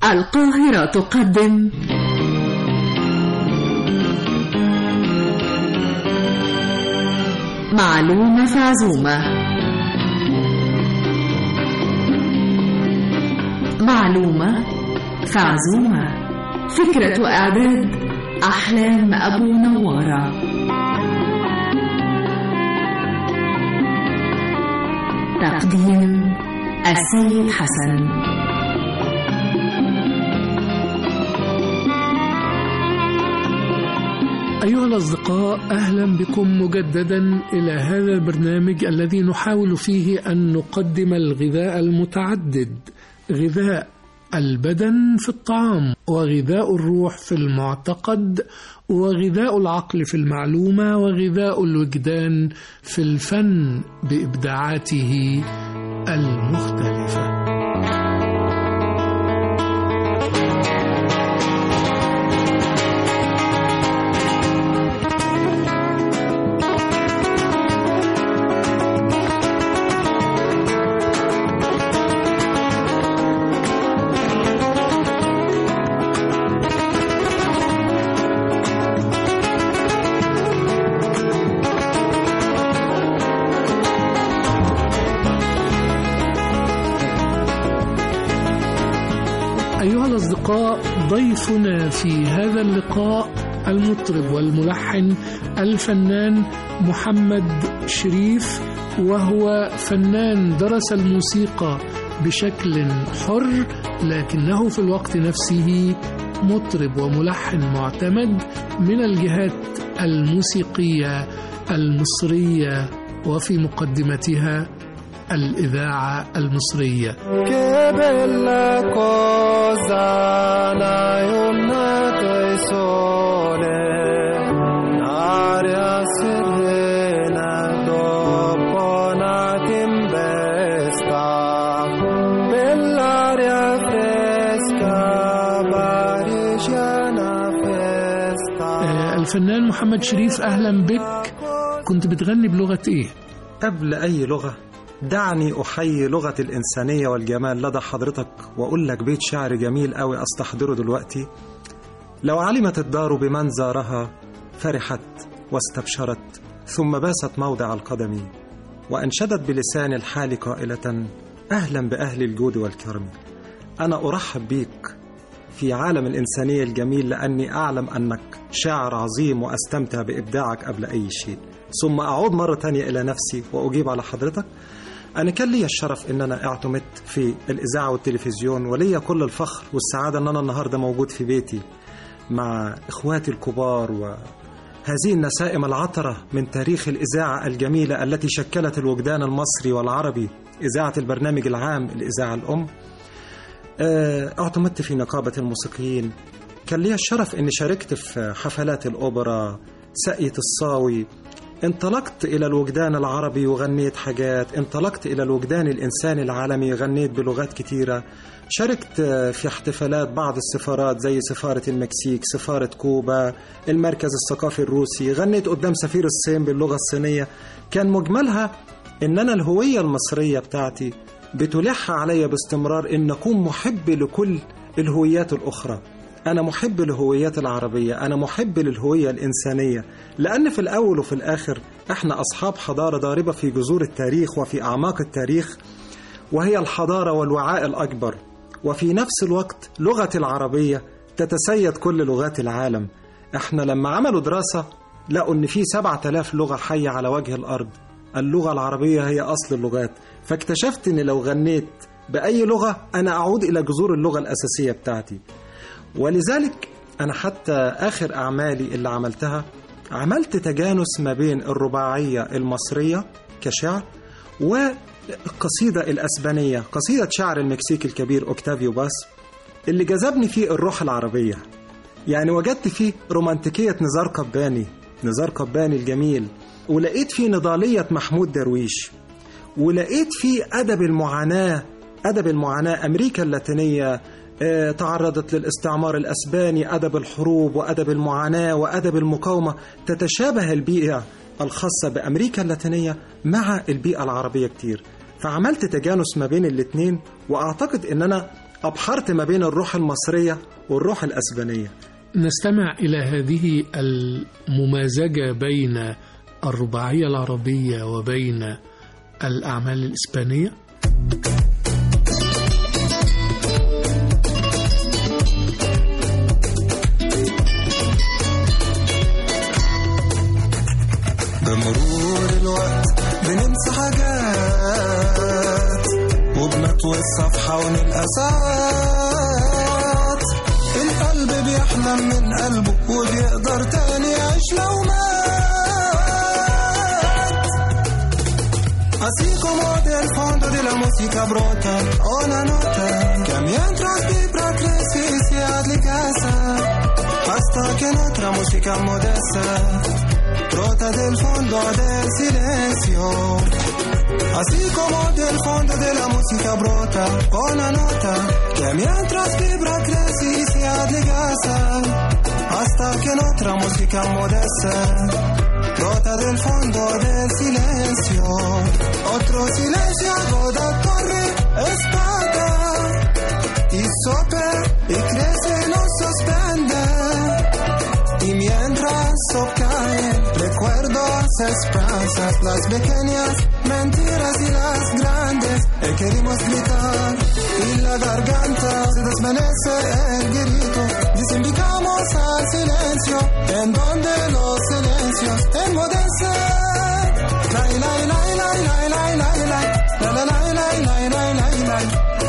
القاهرة تقدم معلومة في عزومة معلومة في عزومة فكرة إعداد أحلام أبو نوارة تقديم السيد حسن أيها الأصدقاء أهلا بكم مجددا إلى هذا البرنامج الذي نحاول فيه أن نقدم الغذاء المتعدد غذاء البدن في الطعام وغذاء الروح في المعتقد وغذاء العقل في المعلومة وغذاء الوجدان في الفن بإبداعاته المختلفة أيها الأصدقاء ضيفنا في هذا اللقاء المطرب والملحن الفنان محمد شريف وهو فنان درس الموسيقى بشكل حر لكنه في الوقت نفسه مطرب وملحن معتمد من الجهات الموسيقية المصرية وفي مقدمتها الإذاعة المصرية Che bella cosa la giornata e sole, l'aria serena dopo una tempesta, bell'aria fresca, parigina festa. آه، الفنان محمد شريف أهلا بك كنت بتغني بلغة إيه؟ قبل أي لغة دعني أحيي لغة الإنسانية والجمال لدى حضرتك وأقول لك بيت شعر جميل أوي أستحضره دلوقتي لو علمت الدار بمن زارها فرحت واستبشرت ثم باست موضع القدم وأنشدت بلسان الحال قائلة أهلا بأهل الجود والكرم أنا أرحب بيك في عالم الإنسانية الجميل لأني أعلم أنك شاعر عظيم وأستمتع بإبداعك قبل أي شيء ثم أعود مرة تانية إلى نفسي وأجيب على حضرتك أنا كان لي الشرف إن أنا اعتمدت في الإذاعة والتلفزيون وليا كل الفخر والسعادة إن أنا النهاردة موجود في بيتي مع إخواتي الكبار وهذه النسائم العطرة من تاريخ الإذاعة الجميلة التي شكلت الوجدان المصري والعربي إذاعة البرنامج العام الإذاعة الأم آه، اعتمدت في نقابة الموسيقيين كان لي الشرف اني شاركت في حفلات الاوبرا ساقية الصاوي انطلقت الى الوجدان العربي وغنيت حاجات انطلقت الى الوجدان الانساني العالمي غنيت بلغات كتيرة شاركت آه، في احتفالات بعض السفارات زي سفارة المكسيك سفارة كوبا المركز الثقافي الروسي غنيت قدام سفير الصين باللغة الصينية كان مجملها ان انا الهوية المصرية بتاعتي بتلح علي باستمرار ان اكون محب لكل الهويات الاخرى انا محب للهويات العربيه انا محب للهويه الانسانيه لان في الاول وفي الاخر احنا اصحاب حضاره ضاربه في جذور التاريخ وفي اعماق التاريخ وهي الحضاره والوعاء الاكبر وفي نفس الوقت لغه العربيه تتسيد كل لغات العالم احنا لما عملوا دراسه لقوا ان في 7000 لغه حيه على وجه الارض اللغه العربيه هي اصل اللغات فاكتشفت ان لو غنيت باي لغه انا اعود الى جذور اللغه الاساسيه بتاعتي ولذلك انا حتى اخر اعمالي اللي عملتها عملت تجانس ما بين الرباعيه المصريه كشعر والقصيده الاسبانيه قصيده شعر المكسيكي الكبير اوكتافيو باس اللي جذبني فيه الروح العربيه يعني وجدت فيه رومانتيكيه نزار قباني نزار قباني الجميل ولقيت فيه نضاليه محمود درويش ولقيت فيه أدب المعاناة أدب المعاناة أمريكا اللاتينية آه، تعرضت للاستعمار الأسباني أدب الحروب وأدب المعاناة وأدب المقاومة تتشابه البيئة الخاصة بأمريكا اللاتينية مع البيئة العربية كتير فعملت تجانس ما بين الاتنين وأعتقد أن أنا أبحرت ما بين الروح المصرية والروح الأسبانية نستمع إلى هذه الممازجة بين الرباعية العربية وبين الأعمال الإسبانية بمرور الوقت بننسى حاجات وبنطوي الصفحة ونلقى ساعات القلب بيحلم من قلبه وبيقدر تاني يعيش لو مات Así como del fondo de la música brota una nota que mientras vibra crece y se hace casa hasta que en otra música modesta brota del fondo del silencio. Así como del fondo de la música brota una nota que mientras vibra crece y se adelgaza hasta que en otra música modesta brota del fondo del silencio. Otro silencio agoda torre espada y sopla y crece y nos sospende. Y mientras caen recuerdos, esperanzas, las pequeñas mentiras y las grandes, y queremos gritar y la garganta se desvanece el grito. Desinvitamos al silencio, en donde los silencios enmudecen. La la la la la la la la la la la la la la la la la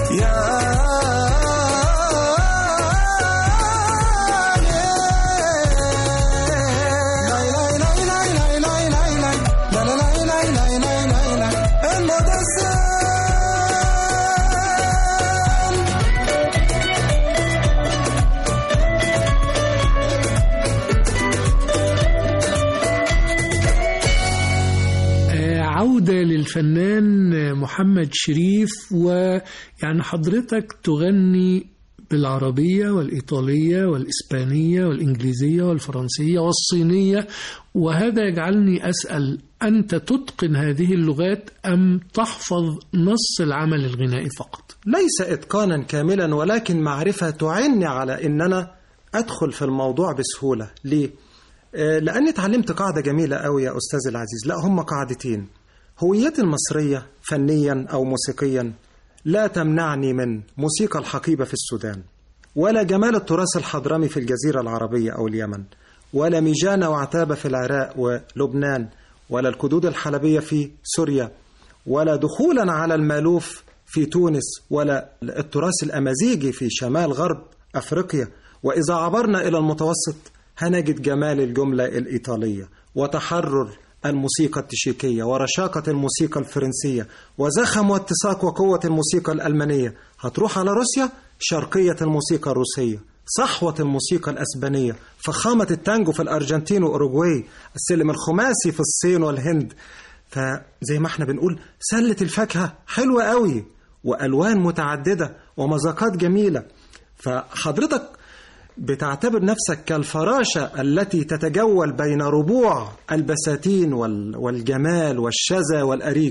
آه، عودة للفنان محمد شريف ويعني حضرتك تغني بالعربية والإيطالية والإسبانية والإنجليزية والفرنسية والصينية وهذا يجعلني أسأل أنت تتقن هذه اللغات أم تحفظ نص العمل الغنائي فقط؟ ليس إتقانا كاملا ولكن معرفة تعني على إن أنا أدخل في الموضوع بسهولة ليه؟ آه، لأني اتعلمت قاعدة جميلة أوي يا أستاذ العزيز لا هم قاعدتين هويتي المصرية فنيا أو موسيقيا لا تمنعني من موسيقى الحقيبة في السودان ولا جمال التراث الحضرمي في الجزيرة العربية أو اليمن ولا ميجانة وعتابة في العراق ولبنان ولا الكدود الحلبية في سوريا ولا دخولا على المالوف في تونس ولا التراث الأمازيغي في شمال غرب أفريقيا وإذا عبرنا إلى المتوسط هنجد جمال الجملة الإيطالية وتحرر الموسيقى التشيكية ورشاقة الموسيقى الفرنسية وزخم واتساق وقوة الموسيقى الألمانية هتروح على روسيا شرقية الموسيقى الروسية صحوة الموسيقى الأسبانية فخامة التانجو في الأرجنتين وأوروغواي السلم الخماسي في الصين والهند فزي ما احنا بنقول سلة الفاكهة حلوة قوي وألوان متعددة ومذاقات جميلة فحضرتك بتعتبر نفسك كالفراشة التي تتجول بين ربوع البساتين وال- والجمال والشذا والأريج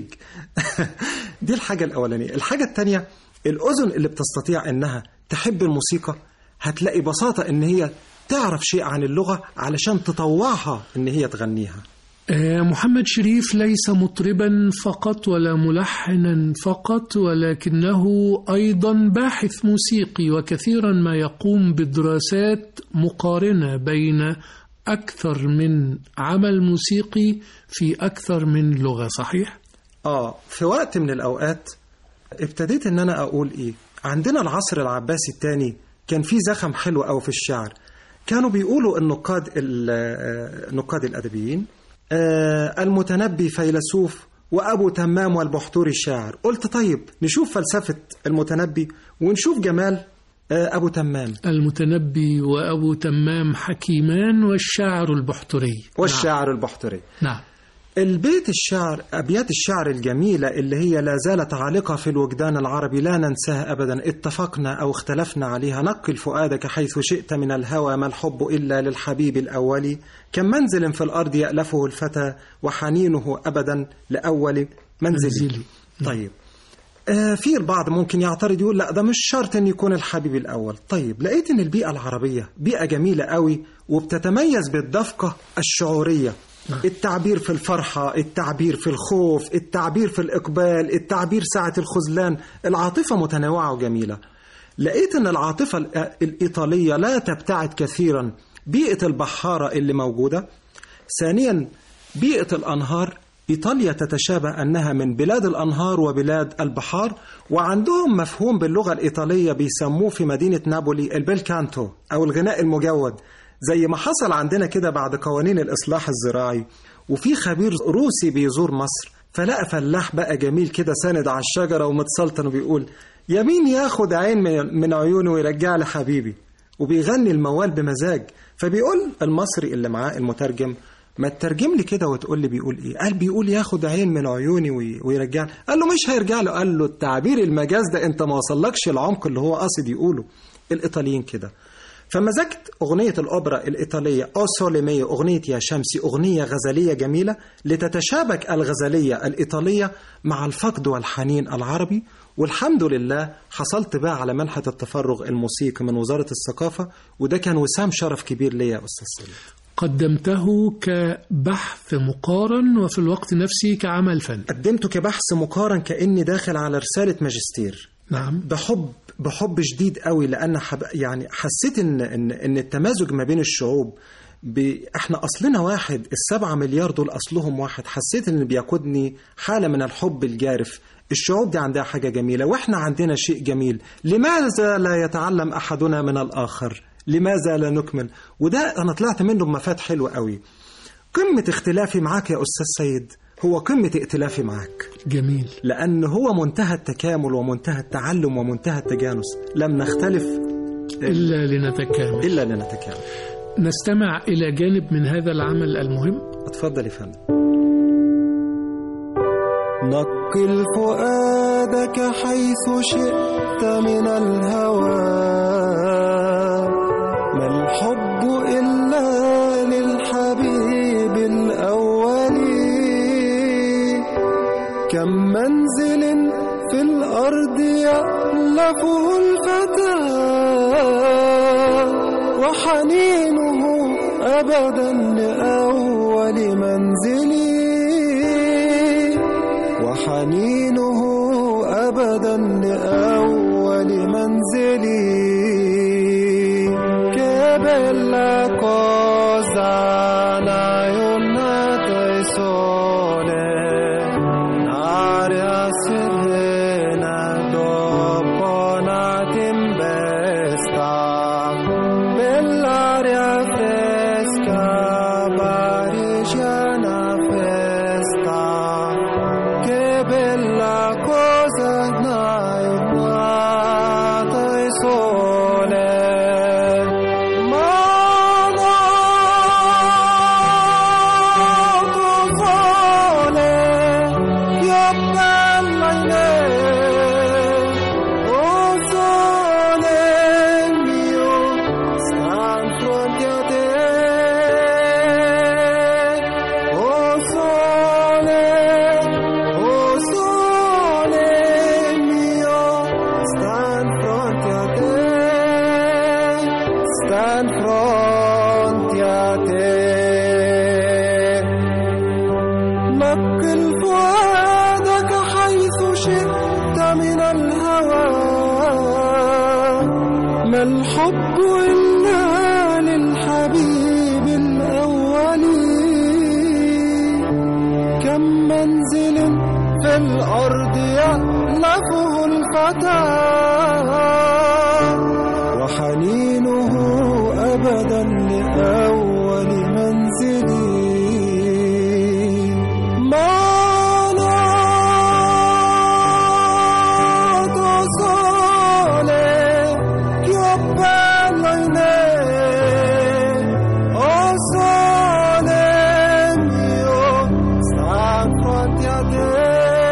دي الحاجة الأولانية الحاجة التانية الأذن اللي بتستطيع أنها تحب الموسيقى هتلاقي بساطة أن هي تعرف شيء عن اللغة علشان تطوعها أن هي تغنيها آه، محمد شريف ليس مطربا فقط ولا ملحنا فقط ولكنه ايضا باحث موسيقي وكثيرا ما يقوم بدراسات مقارنه بين اكثر من عمل موسيقي في اكثر من لغه صحيح آه في وقت من الأوقات ابتديت إن أنا أقول إيه عندنا العصر العباسي الثاني كان في زخم حلو أوي في الشعر كانوا بيقولوا النقاد ال- آه، النقاد الأدبيين آه، المتنبي فيلسوف وأبو تمام والبحتوري شاعر قلت طيب نشوف فلسفة المتنبي ونشوف جمال آه، أبو تمام المتنبي وابو تمام حكيمان والشاعر البحتري والشاعر البحتري نعم البيت الشعر أبيات الشعر الجميلة اللي هي لا زالت عالقة في الوجدان العربي لا ننساها أبدا اتفقنا أو اختلفنا عليها نقل فؤادك حيث شئت من الهوى ما الحب إلا للحبيب الأول كم منزل في الأرض يألفه الفتى وحنينه أبدا لأول منزل منزلي. طيب آه، في البعض ممكن يعترض يقول لا ده مش شرط ان يكون الحبيب الاول طيب لقيت ان البيئه العربيه بيئه جميله قوي وبتتميز بالدفقه الشعوريه التعبير في الفرحة التعبير في الخوف التعبير في الإقبال التعبير ساعة الخذلان العاطفة متنوعة وجميلة لقيت أن العاطفة الإ- الإيطالية لا تبتعد كثيرا بيئة البحارة اللي موجودة ثانيا بيئة الأنهار إيطاليا تتشابه أنها من بلاد الأنهار وبلاد البحار وعندهم مفهوم باللغة الإيطالية بيسموه في مدينة نابولي البلكانتو أو الغناء المجود زي ما حصل عندنا كده بعد قوانين الإصلاح الزراعي وفي خبير روسي بيزور مصر فلقى فلاح بقى جميل كده ساند على الشجرة ومتسلطن وبيقول يمين ياخد عين من- من عيونه ويرجع لي حبيبي وبيغني الموال بمزاج فبيقول المصري اللي معاه المترجم ما تترجم لي كده وتقول لي بيقول ايه قال بيقول ياخد عين من عيوني وي- ويرجع قال له مش هيرجع له قال له التعبير المجاز ده انت ما وصلكش العمق اللي هو قاصد يقوله الايطاليين كده فمزجت أغنية الأوبرا الإيطالية أو سوليمية أغنية يا شمسي أغنية غزلية جميلة لتتشابك الغزلية الإيطالية مع الفقد والحنين العربي والحمد لله حصلت بقى على منحة التفرغ الموسيقي من وزارة الثقافة وده كان وسام شرف كبير ليا يا أستاذ سليم قدمته كبحث مقارن وفي الوقت نفسه كعمل فن قدمته كبحث مقارن كأني داخل على رسالة ماجستير نعم بحب بحب شديد قوي لان حب يعني حسيت ان ان ان التمازج ما بين الشعوب ب... احنا اصلنا واحد السبعة مليار دول اصلهم واحد حسيت ان بيقودني حالة من الحب الجارف الشعوب دي عندها حاجة جميلة واحنا عندنا شيء جميل لماذا لا يتعلم احدنا من الاخر لماذا لا نكمل وده انا طلعت منه بمفات حلوة قوي قمة اختلافي معاك يا استاذ سيد هو قمة ائتلافي معاك جميل لأن هو منتهى التكامل ومنتهى التعلم ومنتهى التجانس لم نختلف إلا لنتكامل إلا لنتكامل نستمع إلى جانب من هذا العمل المهم اتفضل يا فندم نقل فؤادك حيث شئت من الهوى ما الحب إلا للحبيب الأول كم منزل في الأرض يألفه الفتى وحنينه أبدا لأول منزلي وحنينه أبدا لأول منزلي che bella cosa un'ayunata sole un'aria serena dopo una tempesta bell'aria fresca parigina festa che bella cosa un'ayunata sole ma no sole che bella in oh sole mio stan fronte a te oh sole oh sole mio stan fronte a te stan fronte a te نقل فؤادك حيث شئت من الهوى ما الحب إلا للحبيب الأول كم منزل في الأرض يألفه الفتى وحنينه أبدا لأول منزلي Malato sole, che bello in me, oh sole mio, sta fronte a te,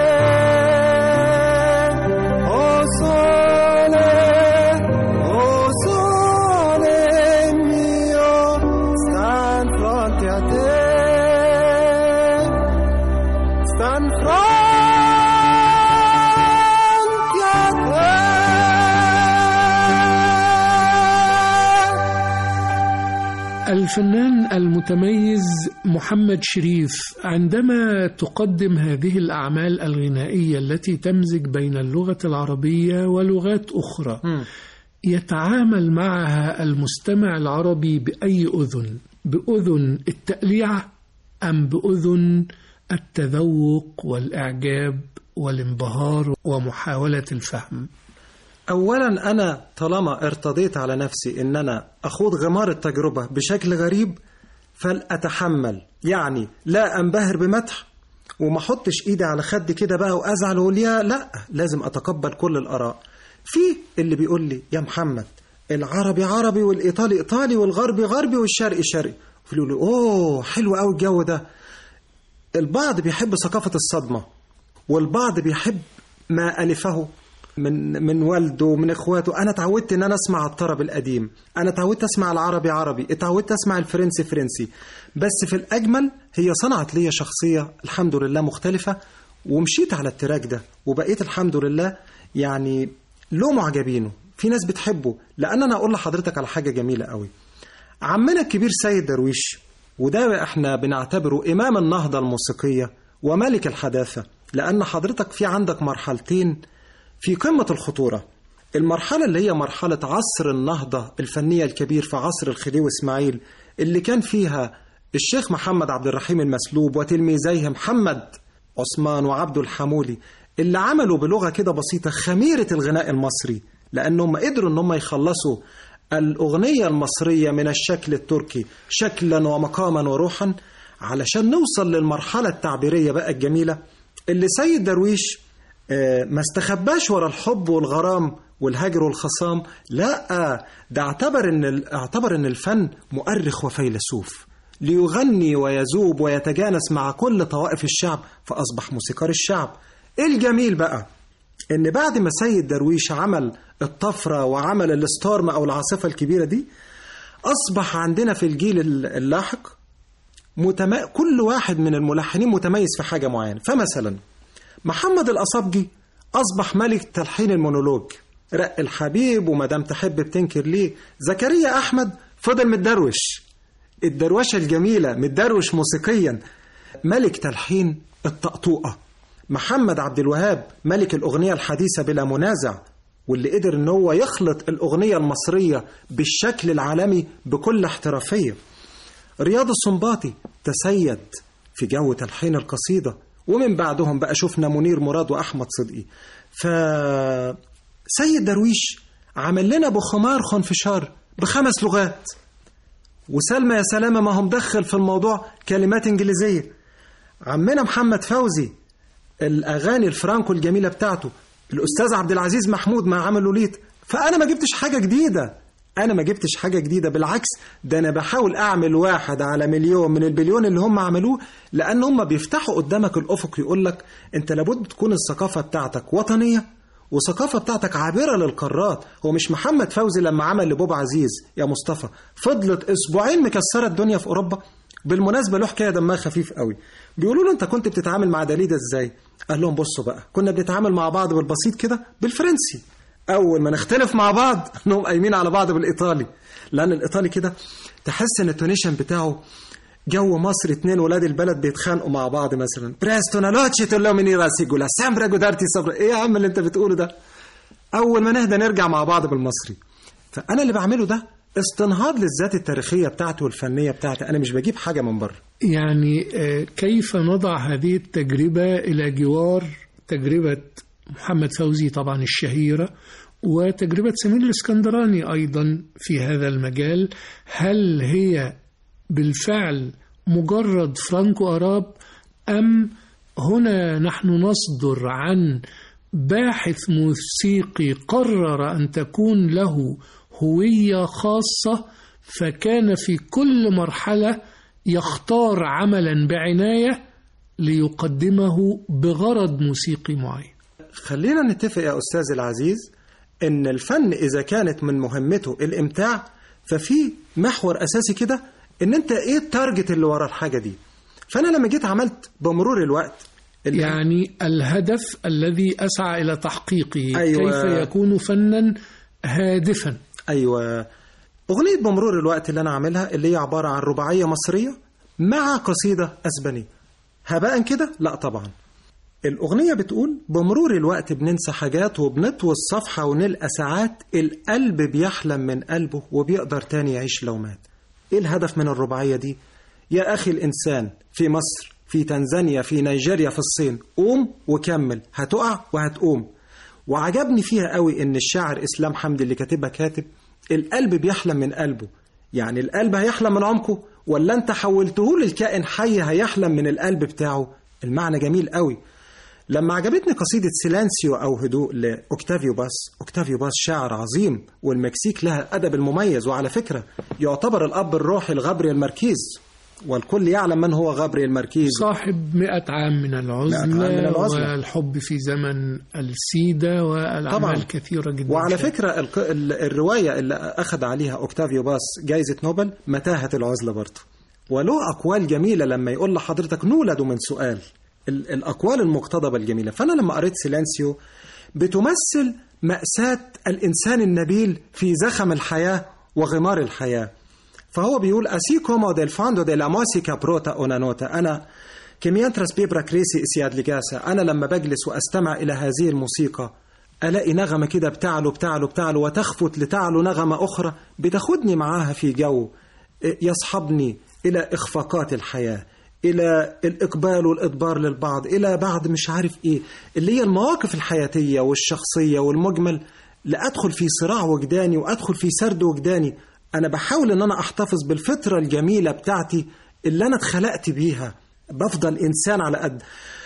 oh sole, oh sole mio, الفنان المتميز محمد شريف عندما تقدم هذه الأعمال الغنائية التي تمزج بين اللغة العربية ولغات أخرى يتعامل معها المستمع العربي بأي أذن بأذن التأليع أم بأذن التذوق والإعجاب والانبهار ومحاولة الفهم أولا أنا طالما ارتضيت على نفسي إن أنا أخوض غمار التجربة بشكل غريب فلأتحمل يعني لا أنبهر بمدح وما احطش ايدي على خدي كده بقى وازعل واقول يا لا لازم اتقبل كل الاراء في اللي بيقول لي يا محمد العربي عربي والايطالي ايطالي والغربي غربي والشرقي شرقي وفي اللي يقول لي اوه حلو قوي الجو ده البعض بيحب ثقافه الصدمه والبعض بيحب ما الفه من من والده ومن اخواته انا اتعودت ان انا اسمع الطرب القديم انا اتعودت اسمع العربي عربي اتعودت اسمع الفرنسي فرنسي بس في الاجمل هي صنعت لي شخصيه الحمد لله مختلفه ومشيت على التراك ده وبقيت الحمد لله يعني له معجبينه في ناس بتحبه لان انا اقول لحضرتك على حاجه جميله قوي عمنا الكبير سيد درويش وده احنا بنعتبره امام النهضه الموسيقيه وملك الحداثه لان حضرتك في عندك مرحلتين في قمة الخطورة المرحلة اللي هي مرحلة عصر النهضة الفنية الكبير في عصر الخديوي إسماعيل اللي كان فيها الشيخ محمد عبد الرحيم المسلوب وتلميذيه محمد عثمان وعبد الحمولي اللي عملوا بلغة كده بسيطة خميرة الغناء المصري لأنهم قدروا أنهم يخلصوا الأغنية المصرية من الشكل التركي شكلا ومقاما وروحا علشان نوصل للمرحلة التعبيرية بقى الجميلة اللي سيد درويش ما استخباش ورا الحب والغرام والهجر والخصام لا ده اعتبر ان اعتبر ان الفن مؤرخ وفيلسوف ليغني ويذوب ويتجانس مع كل طوائف الشعب فاصبح موسيقار الشعب الجميل بقى ان بعد ما سيد درويش عمل الطفره وعمل الستورم او العاصفه الكبيره دي اصبح عندنا في الجيل اللاحق متم... كل واحد من الملحنين متميز في حاجه معينه فمثلا محمد الأصابجي أصبح ملك تلحين المونولوج رق الحبيب ومدام تحب بتنكر ليه زكريا أحمد فضل متدروش الدروشة الجميلة متدروش موسيقيا ملك تلحين الطقطوقة محمد عبد الوهاب ملك الأغنية الحديثة بلا منازع واللي قدر ان هو يخلط الأغنية المصرية بالشكل العالمي بكل احترافية رياض السنباطي تسيد في جو تلحين القصيدة ومن بعدهم بقى شفنا منير مراد واحمد صدقي ف سيد درويش عمل لنا بخمار خنفشار بخمس لغات وسلمى يا سلامه ما هم دخل في الموضوع كلمات انجليزيه عمنا محمد فوزي الاغاني الفرانكو الجميله بتاعته الاستاذ عبد العزيز محمود ما عمل لوليت فانا ما جبتش حاجه جديده انا ما جبتش حاجه جديده بالعكس ده انا بحاول اعمل واحد على مليون من البليون اللي هم عملوه لان هم بيفتحوا قدامك الافق يقول لك انت لابد تكون الثقافه بتاعتك وطنيه والثقافه بتاعتك عابره للقارات هو مش محمد فوزي لما عمل لبوب عزيز يا مصطفى فضلت اسبوعين مكسره الدنيا في اوروبا بالمناسبه له حكايه دمها خفيف قوي بيقولوا له انت كنت بتتعامل مع داليدا ازاي قال لهم بصوا بقى كنا بنتعامل مع بعض بالبسيط كده بالفرنسي اول ما نختلف مع بعض نقوم قايمين على بعض بالايطالي لان الايطالي كده تحس ان التونيشن بتاعه جو مصر اتنين ولاد البلد بيتخانقوا مع بعض مثلا بريستو نالوتشي تقول لهم اني راسيجولا سامبرا جودارتي صبر ايه يا عم اللي انت بتقوله ده اول ما نهدى نرجع مع بعض بالمصري فانا اللي بعمله ده استنهاض للذات التاريخيه بتاعتي والفنيه بتاعتي انا مش بجيب حاجه من بره يعني كيف نضع هذه التجربه الى جوار تجربه محمد فوزي طبعا الشهيرة وتجربة سمير الاسكندراني أيضا في هذا المجال هل هي بالفعل مجرد فرانكو أراب أم هنا نحن نصدر عن باحث موسيقي قرر أن تكون له هوية خاصة فكان في كل مرحلة يختار عملا بعناية ليقدمه بغرض موسيقي معين خلينا نتفق يا أستاذ العزيز إن الفن إذا كانت من مهمته الإمتاع ففي محور أساسي كده إن أنت إيه التارجت اللي ورا الحاجة دي فأنا لما جيت عملت بمرور الوقت يعني الهدف الذي أسعى إلى تحقيقه أيوة. كيف يكون فنا هادفا أيوة أغنية بمرور الوقت اللي أنا عاملها اللي هي عبارة عن رباعية مصرية مع قصيدة أسبانية هباء كده؟ لا طبعا الأغنية بتقول بمرور الوقت بننسى حاجات وبنطوي الصفحة ونلقى ساعات القلب بيحلم من قلبه وبيقدر تاني يعيش لو مات إيه الهدف من الرباعية دي؟ يا أخي الإنسان في مصر في تنزانيا في نيجيريا في الصين قوم وكمل هتقع وهتقوم وعجبني فيها قوي إن الشاعر إسلام حمدي اللي كاتبها كاتب القلب بيحلم من قلبه يعني القلب هيحلم من عمقه ولا انت حولته للكائن حي هيحلم من القلب بتاعه المعنى جميل قوي لما عجبتني قصيدة سيلانسيو أو هدوء لأوكتافيو باس أوكتافيو باس شاعر عظيم والمكسيك لها أدب المميز وعلى فكرة يعتبر الأب الروحي لغابرييل ماركيز والكل يعلم من هو غابرييل ماركيز صاحب مئة عام من مئة عام العزلة من العزلة. والحب في زمن السيدة والأعمال طبعاً. كثيرة جدا وعلى فكرة الق- ال- الرواية اللي أخذ عليها أوكتافيو باس جائزة نوبل متاهة العزلة برضه وله أقوال جميلة لما يقول لحضرتك نولد من سؤال ال- الأقوال المقتضبة الجميلة فأنا لما قريت سيلانسيو بتمثل مأساة الإنسان النبيل في زخم الحياة وغمار الحياة فهو بيقول así como del fondo de la música brota una nota أنا que mientras vibra crece اسياد لجاسة أنا لما بجلس وأستمع إلى هذه الموسيقى ألاقي نغمة كده بتعلو بتعلو بتعلو وتخفت لتعلو نغمة أخرى بتاخدني معاها في جو يصحبني إلى إخفاقات الحياة إلى الإقبال والإدبار للبعض إلى بعض مش عارف إيه اللي هي المواقف الحياتية والشخصية والمجمل لأدخل في صراع وجداني وأدخل في سرد وجداني أنا بحاول إن أنا أحتفظ بالفطرة الجميلة بتاعتي اللي أنا اتخلقت بيها بفضل إنسان على قد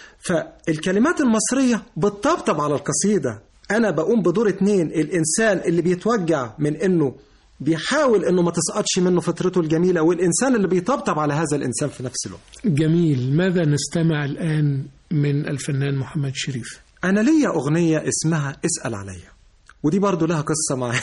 فالكلمات المصرية بتطبطب على القصيدة أنا بقوم بدور اتنين الإنسان اللي بيتوجع من إنه بيحاول إنه ما تسقطش منه فطرته الجميلة والإنسان اللي بيطبطب على هذا الإنسان في نفس الوقت جميل ماذا نستمع الآن من الفنان محمد شريف أنا ليا أغنية اسمها اسأل عليا ودي برضو لها قصة معايا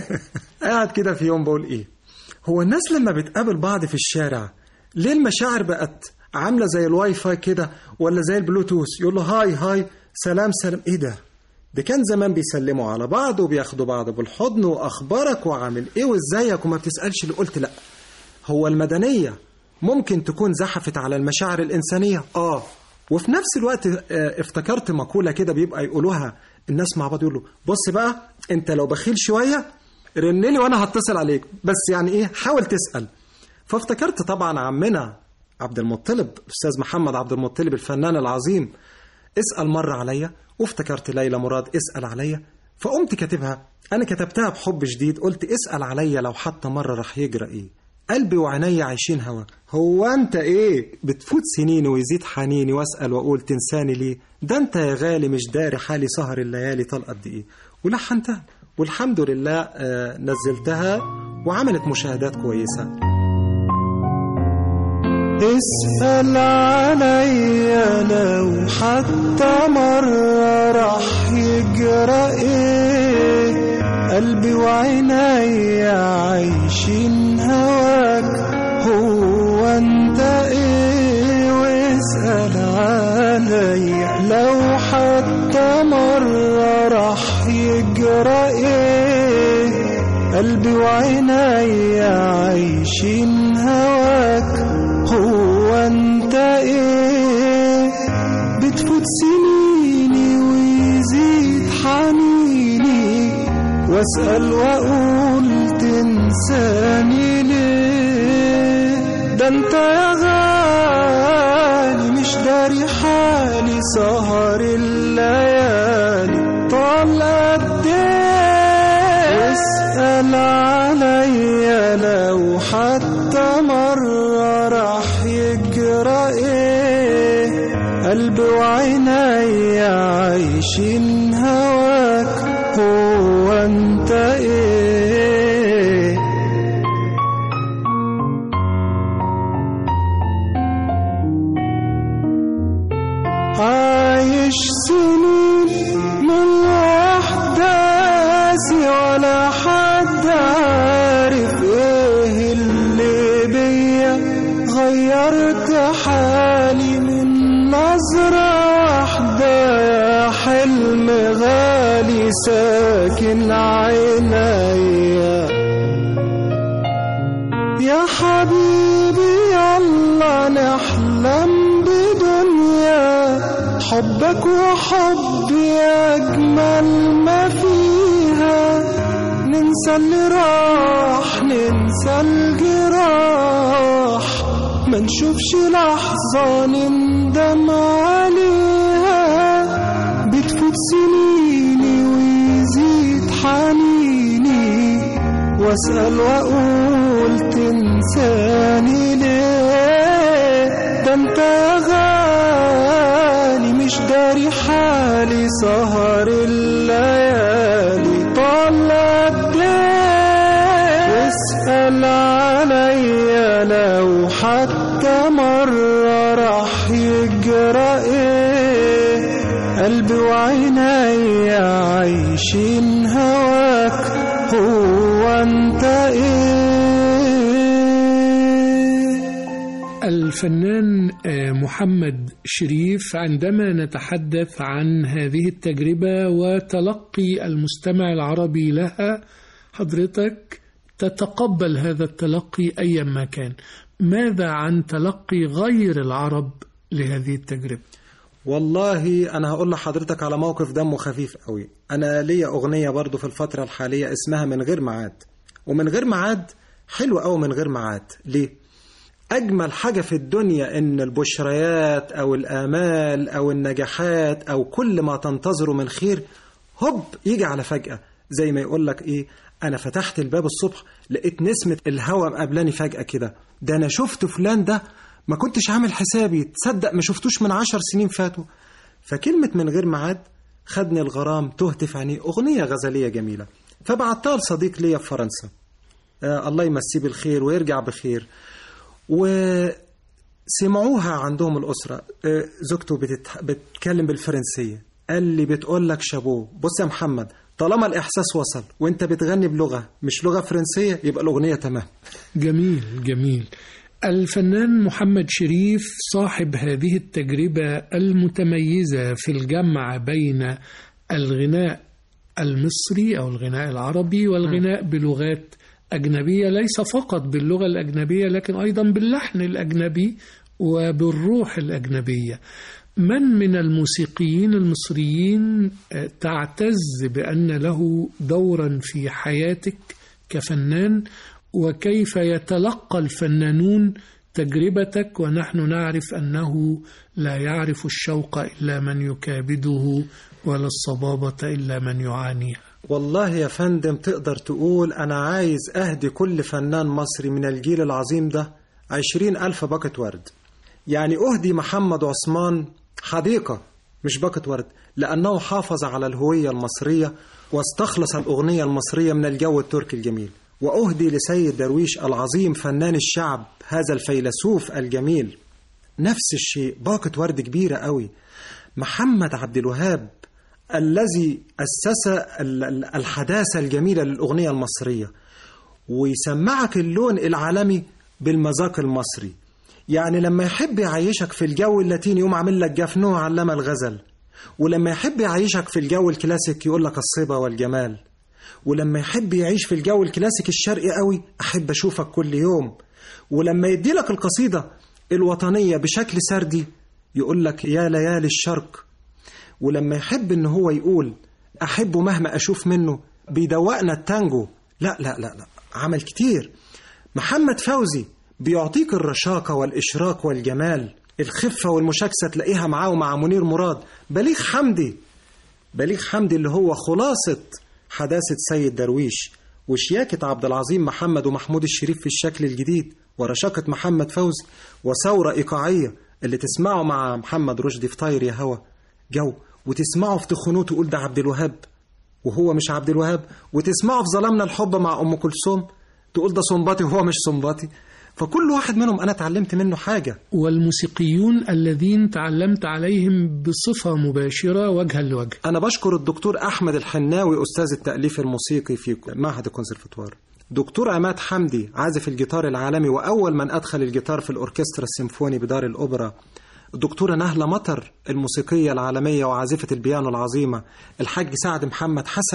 قاعد كده في يوم بقول إيه هو الناس لما بتقابل بعض في الشارع ليه المشاعر بقت عاملة زي الواي فاي كده ولا زي البلوتوث يقول له هاي هاي سلام سلام إيه ده ده كان زمان بيسلموا على بعض وبياخدوا بعض بالحضن وأخبارك وعامل إيه وإزيك وما بتسألش اللي قلت لأ هو المدنية ممكن تكون زحفت على المشاعر الإنسانية آه وفي نفس الوقت آه، افتكرت مقولة كده بيبقى يقولوها الناس مع بعض يقولوا بص بقى انت لو بخيل شوية رن لي وانا هتصل عليك بس يعني ايه حاول تسأل فافتكرت طبعا عمنا عبد المطلب الاستاذ محمد عبد المطلب الفنان العظيم اسأل مرة عليا وافتكرت ليلى مراد اسأل عليا فقمت كاتبها انا كتبتها بحب شديد قلت اسأل عليا لو حتى مرة راح يجرى ايه قلبي وعيني عايشين هوا هو انت ايه بتفوت سنيني ويزيد حنيني واسال واقول تنساني ليه ده انت يا غالي مش داري حالي سهر الليالي طال قد ايه ولحنتها والحمد لله آه، نزلتها وعملت مشاهدات كويسه اسأل عليا لو حتى مرة راح يجرى ايه قلبي وعيني عايشين هواك هو انت ايه واسأل عليا لو حتى مرة راح يجرى ايه قلبي وعيني عايشين هواك هو انت ايه بتفوت سنيني ويزيد حنيني واسأل واقول تنساني ليه ده انت يا غالي مش داري حالي سهر الليالي طال قد ايه اسأل عليا لو حتى مرة راح يجرى ايه قلبي وعيني عايشين هواك هو انت ايه عايش سنين من احداثي ولا حد عارف ايه اللي بيا غيرت حالي من نظرة واحدة يا حلم يا حبيبي يلا نحلم بدنيا حبك وحبي أجمل ما فيها ننسى اللي راح ننسى الجراح ما نشوفش لحظة نندم عليها بتفوت سنيني ويزيد حنيني واسأل وأقول تنساني ليه ده انت يا غالي مش داري حالي سهر الليالي طلع واسأل عليا لو حتى مرة راح يجرى ايه قلبي وعيني عايشين هواك هو انت ايه الفنان آه، محمد شريف عندما نتحدث عن هذه التجربة وتلقي المستمع العربي لها حضرتك تتقبل هذا التلقي أيا ما كان ماذا عن تلقي غير العرب لهذه التجربة والله انا هقول لحضرتك على موقف دمه خفيف قوي انا ليا اغنيه برضو في الفتره الحاليه اسمها من غير ميعاد ومن غير ميعاد حلو قوي من غير ميعاد ليه اجمل حاجه في الدنيا ان البشريات او الامال او النجاحات او كل ما تنتظره من خير هوب يجي على فجاه زي ما يقول لك ايه انا فتحت الباب الصبح لقيت نسمه الهوا مقابلاني فجاه كده ده انا شفت فلان ده ما كنتش عامل حسابي تصدق ما شفتوش من عشر سنين فاتوا فكلمة من غير ميعاد خدني الغرام تهت في عينيه أغنية غزلية جميلة فبعتها لصديق ليا في فرنسا آه الله يمسيه بالخير ويرجع بخير وسمعوها عندهم الأسرة آه زوجته بتت... بتتكلم بالفرنسية قال لي بتقول لك شابوه بص يا محمد طالما الإحساس وصل وانت بتغني بلغة مش لغة فرنسية يبقى الأغنية تمام جميل جميل الفنان محمد شريف صاحب هذه التجربة المتميزة في الجمع بين الغناء المصري أو الغناء العربي والغناء بلغات أجنبية ليس فقط باللغة الأجنبية لكن أيضا باللحن الأجنبي وبالروح الأجنبية من من الموسيقيين المصريين آه، تعتز بأن له دورا في حياتك كفنان وكيف يتلقى الفنانون تجربتك ونحن نعرف أنه لا يعرف الشوق إلا من يكابده ولا الصبابة إلا من يعانيها والله يا فندم تقدر تقول أنا عايز أهدي كل فنان مصري من الجيل العظيم ده عشرين ألف باكت ورد يعني أهدي محمد عثمان حديقة مش باكت ورد لأنه حافظ على الهوية المصرية واستخلص الأغنية المصرية من الجو التركي الجميل وأهدي لسيد درويش العظيم فنان الشعب هذا الفيلسوف الجميل نفس الشيء باقة ورد كبيرة قوي محمد عبد الوهاب الذي أسس ال- ال- الحداثة الجميلة للأغنية المصرية ويسمعك اللون العالمي بالمذاق المصري يعني لما يحب يعيشك في الجو اللاتيني يقوم عامل لك جفنوه علامة الغزل ولما يحب يعيشك في الجو الكلاسيك يقول لك الصبا والجمال ولما يحب يعيش في الجو الكلاسيك الشرقي قوي أحب أشوفك كل يوم ولما يدي لك القصيدة الوطنية بشكل سردي يقول لك يا ليالي الشرق ولما يحب ان هو يقول احبه مهما اشوف منه بيدوقنا التانجو لا لا لا لا عمل كتير محمد فوزي بيعطيك الرشاقة والإشراق والجمال الخفة والمشاكسة تلاقيها معاه ومع منير مراد بليغ حمدي بليغ حمدي اللي هو خلاصة حداثة سيد درويش وشياكة عبد العظيم محمد ومحمود الشريف في الشكل الجديد ورشاقة محمد فوزي وثورة إيقاعية اللي تسمعه مع محمد رشدي في طاير يا هوا جو وتسمعه في تخنوه تقول ده عبد الوهاب وهو مش عبد الوهاب وتسمعه في ظلمنا الحب مع أم كلثوم تقول ده صنباطي وهو مش صنباطي فكل واحد منهم أنا اتعلمت منه حاجة والموسيقيون الذين تعلمت عليهم بصفة مباشرة وجها لوجه أنا بشكر الدكتور أحمد الحناوي أستاذ التأليف الموسيقي في معهد الكونسرفتوار دكتور عماد حمدي عازف الجيتار العالمي وأول من أدخل الجيتار في الأوركسترا السيمفوني بدار الأوبرا الدكتورة نهلة مطر الموسيقية العالمية وعازفة البيانو العظيمة الحاج سعد محمد حسن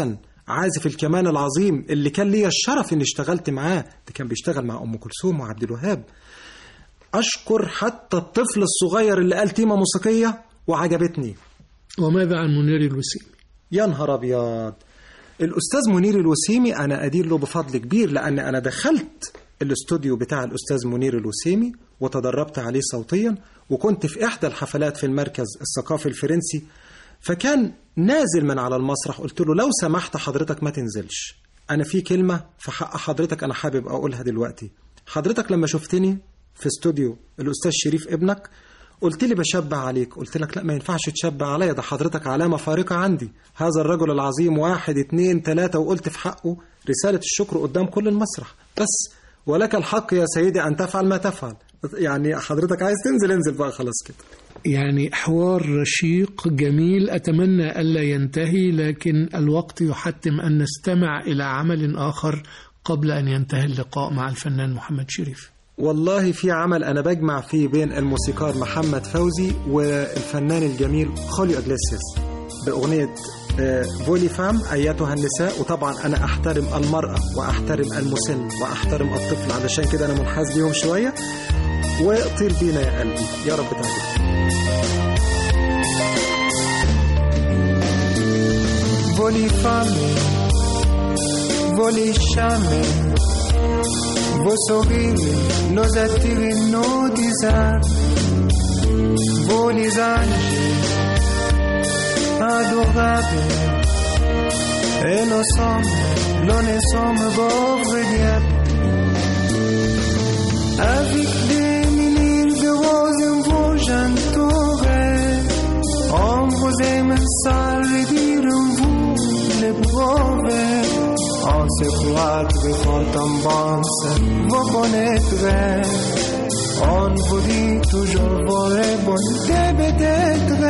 عازف الكمان العظيم اللي كان ليا الشرف اني اشتغلت معاه ده كان بيشتغل مع ام كلثوم وعبد الوهاب اشكر حتى الطفل الصغير اللي قال تيمه موسيقيه وعجبتني وماذا عن منير الوسيمي يا نهار ابيض الاستاذ منير الوسيمي انا ادير له بفضل كبير لان انا دخلت الاستوديو بتاع الاستاذ منير الوسيمي وتدربت عليه صوتيا وكنت في احدى الحفلات في المركز الثقافي الفرنسي فكان نازل من على المسرح قلت له لو سمحت حضرتك ما تنزلش انا في كلمه في حق حضرتك انا حابب اقولها دلوقتي حضرتك لما شفتني في استوديو الاستاذ شريف ابنك قلت لي بشبع عليك قلت لك لا ما ينفعش تشبع عليا ده حضرتك علامة فارقة عندي هذا الرجل العظيم واحد اتنين تلاتة وقلت في حقه رسالة الشكر قدام كل المسرح بس ولك الحق يا سيدي أن تفعل ما تفعل يعني حضرتك عايز تنزل انزل بقى خلاص كده يعني حوار رشيق جميل أتمنى ألا ينتهي لكن الوقت يحتم أن نستمع إلى عمل آخر قبل أن ينتهي اللقاء مع الفنان محمد شريف والله في عمل أنا بجمع فيه بين الموسيقار محمد فوزي والفنان الجميل خوليو أجليسيس بأغنية آه، فولي فام أيتها النساء وطبعا أنا أحترم المرأة وأحترم المسن وأحترم الطفل علشان كده أنا منحاز ليهم شوية وطير بينا يا قلبي يا رب تعجبك Voli fame, voli sciame, vos sorrisi nos attirent nos disards, vos les anges adorables, et nous sommes, nous ne sommes pauvres diables. Avec des milliers de roses en vos j'entourais, on vous aime sans le dire en vous l'éprouver. On se croître quand on pense, vous connaîtrez. On vous dit toujours vos bontés peut-être.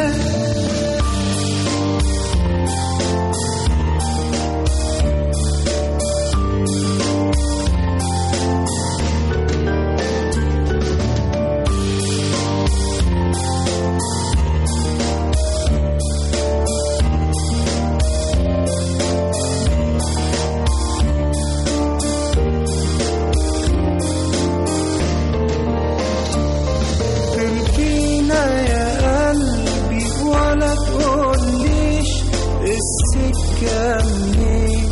تركينا يا قلبي ولا تقوليش السكة منين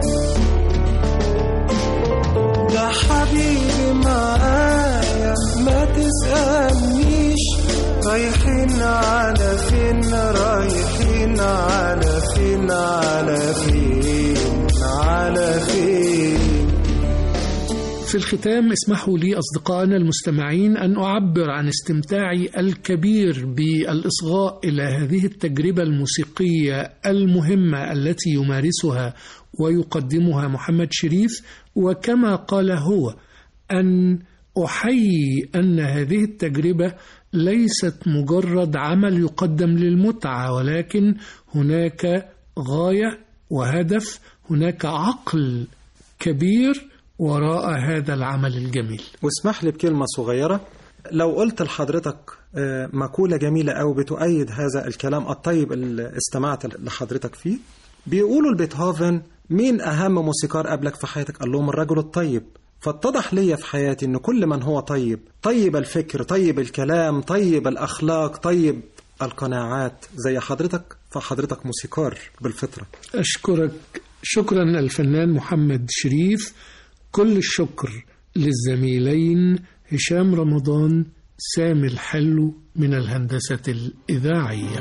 ده حبيبي معايا ما تسألنيش رايحين على فين رايحين على فين على فين على فين في الختام اسمحوا لي أصدقائنا المستمعين أن أعبر عن استمتاعي الكبير بالإصغاء إلى هذه التجربة الموسيقية المهمة التي يمارسها ويقدمها محمد شريف وكما قال هو أن أحيي أن هذه التجربة ليست مجرد عمل يقدم للمتعة ولكن هناك غاية وهدف هناك عقل كبير وراء هذا العمل الجميل واسمح لي بكلمة صغيرة لو قلت لحضرتك آه، مقولة جميلة أو بتؤيد هذا الكلام الطيب اللي استمعت لحضرتك فيه بيقولوا لبيتهوفن مين أهم موسيقار قبلك في حياتك قال لهم الرجل الطيب فاتضح ليا في حياتي أن كل من هو طيب طيب الفكر طيب الكلام طيب الأخلاق طيب القناعات زي حضرتك فحضرتك موسيقار بالفطرة أشكرك شكرا الفنان محمد شريف كل الشكر للزميلين هشام رمضان سامي الحلو من الهندسة الإذاعية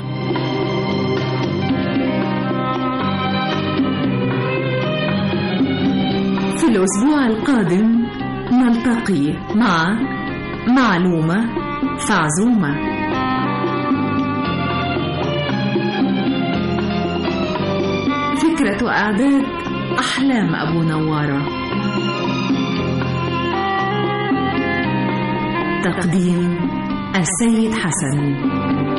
في الأسبوع القادم نلتقي مع معلومة فعزومة فكرة إعداد أحلام أبو نوارة تقديم السيد حسن